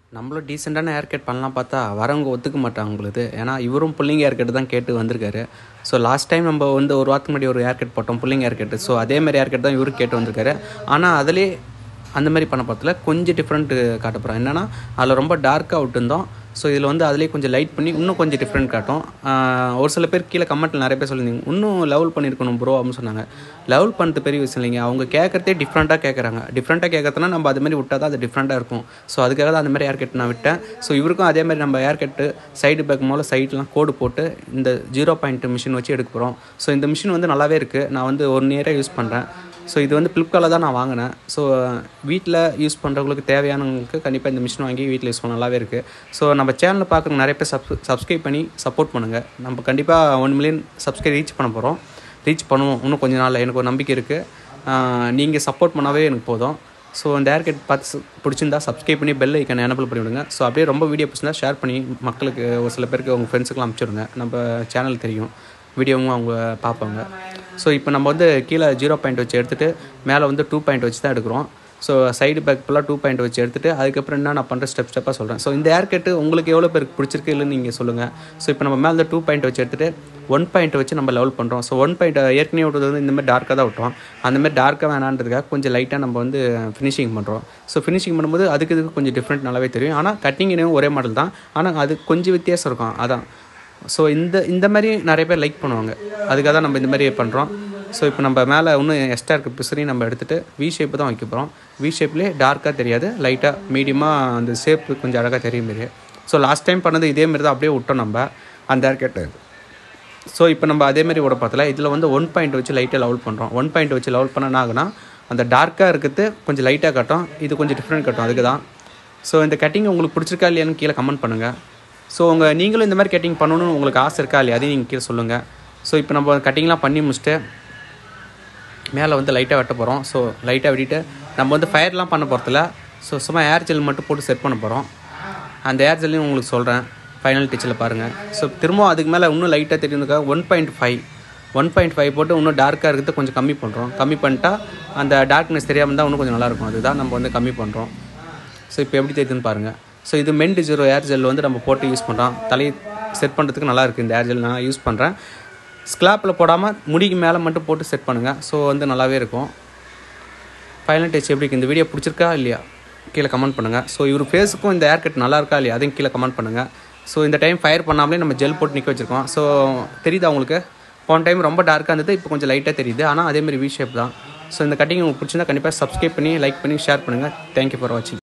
நம்மளும் டீசெண்டான hair cut பண்ணலாம் பார்த்தா வரவங்க ஒத்துக்க மாட்டாங்க உங்களுக்கு ஏன்னா இவரும் பிள்ளைங்க ஹேர் கட் தான் கேட்டு வந்திருக்காரு ஸோ லாஸ்ட் டைம் நம்ம வந்து ஒரு வாரத்துக்கு முன்னாடி ஒரு ஹேர் கட் போட்டோம் பிள்ளைங்க ஹேர் கட் ஸோ அதே மாதிரி ஹேர் கட் தான் இவரு கேட்டு வந்திருக்காரு ஆனால் அதிலே அந்த மாதிரி பண்ண பார்த்தல கொஞ்சம் டிஃப்ரெண்ட்டு காட்ட போகிறோம் என்னென்னா அதில் ரொம்ப டார்க்காக விட்டுருந்தோம் ஸோ இதில் வந்து அதிலே கொஞ்சம் லைட் பண்ணி இன்னும் கொஞ்சம் டிஃப்ரெண்ட் காட்டும் ஆஹ் ஒரு சில பேர் கீழே கமெண்ட்டில் நிறைய பேர் சொல்லியிருந்தீங்க இன்னும் லெவல் பண்ணியிருக்கணும் ப்ரோ அப்படின்னு சொன்னாங்க லெவல் பண்ணுறது பெரிய விஷயம் இல்லைங்க அவங்க கேட்குறதே டிஃப்ரெண்ட்டாக கேட்குறாங்க டிஃப்ரெண்ட்டாக கேட்கறதுனா நம்ம அது மாதிரி விட்டால் தான் அது டிஃப்ரெண்ட்டாக இருக்கும் ஸோ அதுக்காக தான் அந்த மாதிரி ஹேர் கட் நான் விட்டேன் ஸோ இவருக்கும் அதே மாதிரி நம்ம ஹேர் கட்டு சைடு பேக் மூலம் சைட்லாம் கோடு போட்டு இந்த ஜீரோ பாயிண்ட் மிஷின் வச்சு எடுக்க போகிறோம் ஸோ இந்த மிஷின் வந்து நல்லாவே இருக்குது நான் வந்து ஒன் இயராக யூஸ் பண்ணுறேன் ஸோ இது வந்து ஃப்ளிப்கார்ட்டில் தான் நான் வாங்கினேன் ஸோ வீட்டில் யூஸ் பண்ணுறவங்களுக்கு தேவையானவங்களுக்கு கண்டிப்பாக இந்த மிஷின் வாங்கி வீட்டில் யூஸ் பண்ண நல்லாவே இருக்குது ஸோ நம்ம சேனலில் பார்க்குறவங்க நிறைய பேர் சப் சப்ஸ்கிரைப் பண்ணி சப்போர்ட் பண்ணுங்கள் நம்ம கண்டிப்பாக ஒன் மில்லியன் சப்ஸ்கிரைப் ரீச் பண்ண போகிறோம் ரீச் பண்ணுவோம் இன்னும் கொஞ்ச நாளில் எனக்கு ஒரு நம்பிக்கை இருக்குது நீங்கள் சப்போர்ட் பண்ணாவே எனக்கு போதும் ஸோ இந்த ஹேர் கட் பார்த்து சு- பிடிச்சிருந்தா சப்ஸ்கிரைப் பண்ணி பெல் ஐக்கனை எனபிள் பண்ணி விடுங்க ஸோ அப்படியே ரொம்ப வீடியோ பிடிச்சிருந்தா ஷேர் பண்ணி மக்களுக்கு ஒரு சில பேருக்கு உங்கள் ஃப்ரெண்ட்ஸுக்குலாம் அனுப்பிச்சிடுங்க நம்ம சேனல் தெரியும் வீடியோவும் அவங்க பார்ப்பாங்க ஸோ இப்போ நம்ம வந்து கீழே ஜீரோ பாயிண்ட் வச்சு எடுத்துகிட்டு மேலே வந்து டூ பாயிண்ட் வச்சு தான் எடுக்கிறோம் ஸோ சைடு பேக் ஃபுல்லாக டூ பாயிண்ட் வச்சு எடுத்துகிட்டு அதுக்கப்புறம் என்ன நான் பண்ணுற ஸ்டெப் ஸ்டெப்பாக சொல்கிறேன் ஸோ இந்த ஹேர் கட்டு உங்களுக்கு எவ்வளோ பேருக்கு பிடிச்சிருக்கு இல்லைன்னு நீங்கள் சொல்லுங்கள் ஸோ இப்போ நம்ம மேலே டூ பாயிண்ட் வச்சு எடுத்துகிட்டு ஒன் பாயிண்ட் வச்சு நம்ம லெவல் பண்ணுறோம் ஸோ ஒன் பாயிண்ட் ஏற்கனவே விட்டது வந்து இந்த மாதிரி டார்க்காக தான் விட்டோம் அந்த மாதிரி டார்க்காக வேணான்றதுக்காக கொஞ்சம் லைட்டாக நம்ம வந்து ஃபினிஷிங் பண்ணுறோம் ஸோ ஃபினிஷிங் பண்ணும்போது அதுக்கு இதுக்கு கொஞ்சம் டிஃப்ரெண்ட் நல்லாவே தெரியும் ஆனால் கட்டிங் ஒரே மாடல் தான் ஆனால் அது கொஞ்சம் வித்தியாசம் இருக்கும் அதான் ஸோ இந்த இந்த மாதிரி நிறைய பேர் லைக் பண்ணுவாங்க அதுக்காக தான் நம்ம இந்த மாதிரி பண்ணுறோம் ஸோ இப்போ நம்ம மேலே இன்னும் எக்ஸ்ட்ரா இருக்க பிசரையும் நம்ம எடுத்துகிட்டு வி ஷேப்பு தான் வைக்க போகிறோம் வி ஷேப்லேயே டார்க்காக தெரியாது லைட்டாக மீடியமாக அந்த ஷேப் கொஞ்சம் அழகாக தெரியும் மாரி ஸோ லாஸ்ட் டைம் பண்ணது இதே மாதிரி தான் அப்படியே விட்டோம் நம்ம அந்த ஹேர் கட்டு ஸோ இப்போ நம்ம அதே மாதிரி விட பார்த்தல இதில் வந்து ஒன் பாயிண்ட் வச்சு லைட்டாக லெவல் பண்ணுறோம் ஒன் பாயிண்ட் வச்சு லெவல் பண்ண என்ன ஆகுனா அந்த டார்க்காக இருக்கிறது கொஞ்சம் லைட்டாக காட்டும் இது கொஞ்சம் டிஃப்ரெண்ட் காட்டும் அதுக்கு தான் ஸோ இந்த கட்டிங் உங்களுக்கு பிடிச்சிருக்கா இல்லையான்னு கீழே கமெண்ட் பண்ணுங்கள் ஸோ உங்கள் நீங்களும் இந்த மாதிரி கட்டிங் பண்ணணும்னு உங்களுக்கு ஆசை இருக்கா இல்லையா அதையும் நீங்கள் கீழே சொல்லுங்கள் ஸோ இப்போ நம்ம கட்டிங்லாம் பண்ணி முடிச்சுட்டு மேலே வந்து லைட்டாக வெட்ட போகிறோம் ஸோ லைட்டாக வெட்டிட்டு நம்ம வந்து ஃபயர்லாம் பண்ண போகிறதில்ல ஸோ சும்மா ஏர் ஜெல் மட்டும் போட்டு செட் பண்ண போகிறோம் அந்த ஏர் ஜெல்லையும் உங்களுக்கு சொல்கிறேன் ஃபைனல் டீச்சில் பாருங்கள் ஸோ திரும்பவும் அதுக்கு மேலே இன்னும் லைட்டாக தெரியுதுக்காக one point five one point five போட்டு இன்னும் டார்க்காக இருக்கிறது கொஞ்சம் கம்மி பண்ணுறோம் கம்மி பண்ணிட்டா அந்த டார்க்னஸ் தெரியாமல் இருந்தால் இன்னும் கொஞ்சம் நல்லாயிருக்கும் அதுதான் நம்ம வந்து கம்மி பண்ணுறோம் ஸோ இப்போ எப்படி தெரியுதுன்னு பாருங்கள் ஸோ இது மென்ட் ஜீரோ ஏர் ஜெல் வந்து நம்ம போட்டு யூஸ் பண்ணுறோம் தலையை செட் பண்ணுறதுக்கு நல்லா இருக்குது இந்த ஏர் ஜெல் நான் யூஸ் பண்ணுறேன் ஸ்கிளாப்பில் போடாமல் முடிக்கு மேலே மட்டும் போட்டு செட் பண்ணுங்கள் ஸோ வந்து நல்லாவே இருக்கும் ஃபைனல் டச் எப்படி இருக்கு? இந்த வீடியோ பிடிச்சிருக்கா இல்லையா கீழே கமெண்ட் பண்ணுங்கள் ஸோ இவர் ஃபேஸுக்கும் இந்த ஹேர் கட் நல்லா இருக்கா இல்லையா அதையும் கீழே கமெண்ட் பண்ணுங்கள் ஸோ இந்த டைம் ஃபயர் பண்ணாமலே நம்ம ஜெல் போட்டு நிற்க வச்சிருக்கோம் ஸோ தெரியுதா உங்களுக்கு போன டைம் ரொம்ப டார்க்காக இருந்தது இப்போ கொஞ்சம் லைட்டாக தெரியுது ஆனால் அதேமாதிரி வி ஷேப் தான் ஸோ இந்த கட்டிங் உங்களுக்கு பிடிச்சிருந்தா கண்டிப்பாக சப்ஸ்கிரைப் பண்ணி லைக் பண்ணி ஷேர் பண்ணுங்கள் தேங்க்யூ ஃபார் வாட்சிங்